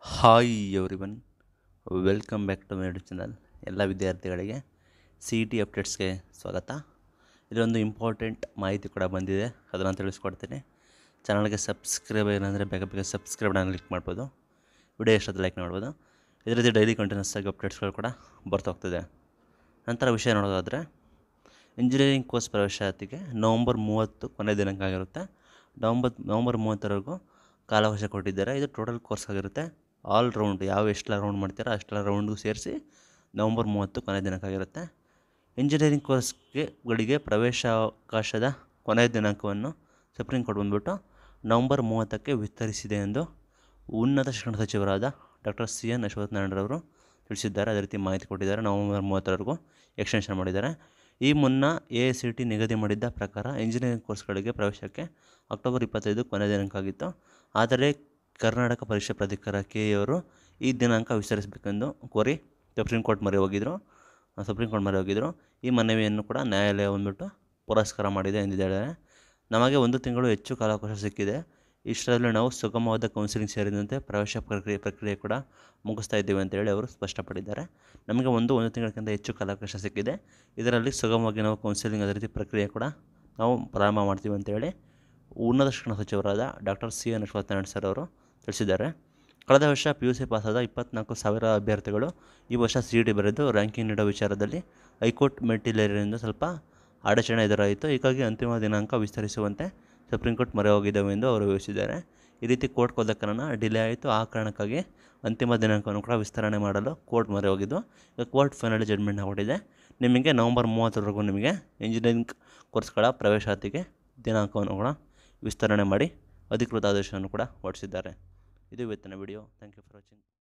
hi everyone welcome back to my YouTube channel ಎಲ್ಲ ವಿದ್ಯಾರ್ಥಿಗಳಿಗೆ C E T ಅಪ್ಡೇಟ್ಸ್ಗೆ ಸ್ವಾಗತ ಇದೊಂದು ಇಂಪಾರ್ಟೆಂಟ್ ಮಾಹಿತಿ ಕೂಡ ಬಂದಿದೆ ಅದನ್ನು ತಿಳಿಸ್ಕೊಡ್ತೀನಿ ಚಾನಲ್ಗೆ ಸಬ್ಸ್ಕ್ರೈಬ್ ಏನಂದರೆ ಬೇಗ ಬೇಗ ಸಬ್ಸ್ಕ್ರೈಬ್ ನಾನು ಕ್ಲಿಕ್ ಮಾಡ್ಬೋದು ವಿಡಿಯೋ ಎಷ್ಟೊತ್ತು ಲೈಕ್ ಮಾಡ್ಬೋದು ಇದರಲ್ಲಿ ಡೈಲಿ ಕಂಟಿನ್ಯೂಸ್ ಆಗಿ ಅಪ್ಡೇಟ್ಸ್ಗಳು ಕೂಡ ಬರ್ತಾ ಹೋಗ್ತಿದೆ ನಂತರ ವಿಷಯ ನೋಡೋದಾದರೆ ಇಂಜಿನಿಯರಿಂಗ್ ಕೋರ್ಸ್ ಪ್ರವೇಶಾತಿಗೆ ನವಂಬರ್ ಮೂವತ್ತು ಕೊನೆಯ ದಿನಾಂಕ ಆಗಿರುತ್ತೆ ನವಂಬರ್ ನವಂಬರ್ ಮೂವತ್ತರವರೆಗೂ ಕಾಲಾವಕಾಶ ಕೊಟ್ಟಿದ್ದಾರೆ ಇದು ಟೋಟಲ್ ಕೋರ್ಸ್ ಆಗಿರುತ್ತೆ ಆಲ್ ರೌಂಡ್ ಯಾವ ಎಷ್ಟೆಲ್ಲ ರೌಂಡ್ ಮಾಡ್ತೀರೋ ಅಷ್ಟೆಲ್ಲ ರೌಂಡ್ಗೂ ಸೇರಿಸಿ ನವಂಬರ್ ಮೂವತ್ತು ಕೊನೆಯ ದಿನಾಂಕ ಆಗಿರುತ್ತೆ ಇಂಜಿನಿಯರಿಂಗ್ ಕೋರ್ಸ್ಗೆ ಗಳಿಗೆ ಪ್ರವೇಶಾವಕಾಶದ ಕೊನೆಯ ದಿನಾಂಕವನ್ನು ಸುಪ್ರೀಂ ಕೋರ್ಟ್ ಬಂದ್ಬಿಟ್ಟು ನವಂಬರ್ ಮೂವತ್ತಕ್ಕೆ ವಿಸ್ತರಿಸಿದೆ ಎಂದು ಉನ್ನತ ಶಿಕ್ಷಣ ಸಚಿವರಾದ ಡಾಕ್ಟರ್ ಸಿ ಎನ್ ಅಶ್ವತ್ಥನಾರಾಯಣರವರು ತಿಳಿಸಿದ್ದಾರೆ ಅದೇ ರೀತಿ ಮಾಹಿತಿ ಕೊಟ್ಟಿದ್ದಾರೆ ನವಂಬರ್ ಮೂವತ್ತರವರೆಗೂ ಎಕ್ಸ್ಟೆನ್ಷನ್ ಮಾಡಿದ್ದಾರೆ ಈ ಮುನ್ನ ಎ ಐ ಸಿ ಟಿ ನಿಗದಿ ಮಾಡಿದ್ದ ಪ್ರಕಾರ ಇಂಜಿನಿಯರಿಂಗ್ ಕೋರ್ಸ್ಗಳಿಗೆ ಪ್ರವೇಶಕ್ಕೆ ಅಕ್ಟೋಬರ್ ಇಪ್ಪತ್ತೈದು ಕೊನೆಯ ದಿನಾಂಕ ಆಗಿತ್ತು ಆದರೆ ಕರ್ನಾಟಕ ಪರೀಕ್ಷಾ ಪ್ರಾಧಿಕಾರ ಕೆ ಅವರು ಈ ದಿನಾಂಕ ವಿಸ್ತರಿಸಬೇಕೆಂದು ಕೋರಿ ಸುಪ್ರೀಂ ಕೋರ್ಟ್ ಮೊರೆ ಹೋಗಿದ್ದರು ಸುಪ್ರೀಂ ಕೋರ್ಟ್ ಮೊರೆ ಹೋಗಿದ್ದರು ಈ ಮನವಿಯನ್ನು ಕೂಡ ನ್ಯಾಯಾಲಯ ಬಂದ್ಬಿಟ್ಟು ಪುರಸ್ಕಾರ ಮಾಡಿದೆ ಎಂದಿದ್ದಾರೆ ನಮಗೆ ಒಂದು ತಿಂಗಳು ಹೆಚ್ಚು ಕಾಲಾವಕಾಶ ಸಿಕ್ಕಿದೆ ಇಷ್ಟರಲ್ಲಿ ನಾವು ಸುಗಮವಾದ ಕೌನ್ಸಿಲಿಂಗ್ ಸೇರಿದಂತೆ ಪ್ರವೇಶ ಪ್ರಕ್ರಿಯೆ ಪ್ರಕ್ರಿಯೆ ಕೂಡ ಮುಗಿಸ್ತಾ ಇದ್ದೀವಿ ಅಂತೇಳಿ ಅವರು ಸ್ಪಷ್ಟಪಡಿದ್ದಾರೆ ನಮಗೆ ಒಂದು ಒಂದು ತಿಂಗಳಕ್ಕಿಂತ ಹೆಚ್ಚು ಕಾಲಾವಕಾಶ ಸಿಕ್ಕಿದೆ ಇದರಲ್ಲಿ ಸುಗಮವಾಗಿ ನಾವು ಕೌನ್ಸಿಲಿಂಗ್ ಅದೇ ರೀತಿ ಪ್ರಕ್ರಿಯೆ ಕೂಡ ನಾವು ಪ್ರಾರಂಭ ಮಾಡ್ತೀವಿ ಅಂತೇಳಿ ಉನ್ನತ ಶಿಕ್ಷಣ ಸಚಿವರಾದ doctor C N Ashwathnarayan sir ಅವರು ತಿಳಿಸಿದ್ದಾರೆ ಕಳೆದ ವರ್ಷ ಪಿ ಯು ಸಿ ಪಾಸಾದ ಇಪ್ಪತ್ನಾಲ್ಕು ಸಾವಿರ ಅಭ್ಯರ್ಥಿಗಳು ಈ ವರ್ಷ ಸಿ ಇ ಟಿ ಬರೆದು ರ್ಯಾಂಕಿಂಗ್ ನೀಡೋ ವಿಚಾರದಲ್ಲಿ ಹೈಕೋರ್ಟ್ ಮೆಟ್ಟಿಲೇರಿಯಿಂದ ಸ್ವಲ್ಪ ಅಡಚಣೆ ಎದುರಾಯಿತು ಹೀಗಾಗಿ ಅಂತಿಮ ದಿನಾಂಕ ವಿಸ್ತರಿಸುವಂತೆ ಸುಪ್ರೀಂ ಕೋರ್ಟ್ ಮೊರೆ ಹೋಗಿದ್ದೆವು ಎಂದು ಅವರು ವಿವರಿಸಿದ್ದಾರೆ ಈ ರೀತಿ ಕೋರ್ಟ್ ಹೋದ ಕಾರಣ ಡಿಲೇ ಆಯಿತು ಆ ಕಾರಣಕ್ಕಾಗಿ ಅಂತಿಮ ದಿನಾಂಕವನ್ನು ಕೂಡ ವಿಸ್ತರಣೆ ಮಾಡಲು ಕೋರ್ಟ್ ಮೊರೆ ಹೋಗಿದ್ದು ಈಗ ಕೋರ್ಟ್ ಫೈನಲ್ ಜಡ್ಮೆಂಟ್ ಹೊರಟಿದೆ ನಿಮಗೆ ನವಂಬರ್ ಮೂವತ್ತರವರೆಗೂ ನಿಮಗೆ ಇಂಜಿನಿಯರಿಂಗ್ ಕೋರ್ಸ್ಗಳ ಪ್ರವೇಶಾತಿಗೆ ದಿನಾಂಕವನ್ನು ಕೂಡ ವಿಸ್ತರಣೆ ಮಾಡಿ ಅಧಿಕೃತ ಆದೇಶವನ್ನು ಕೂಡ ಹೊರಡಿಸಿದ್ದಾರೆ ಇದು ಇವತ್ತಿನ video thank you for watching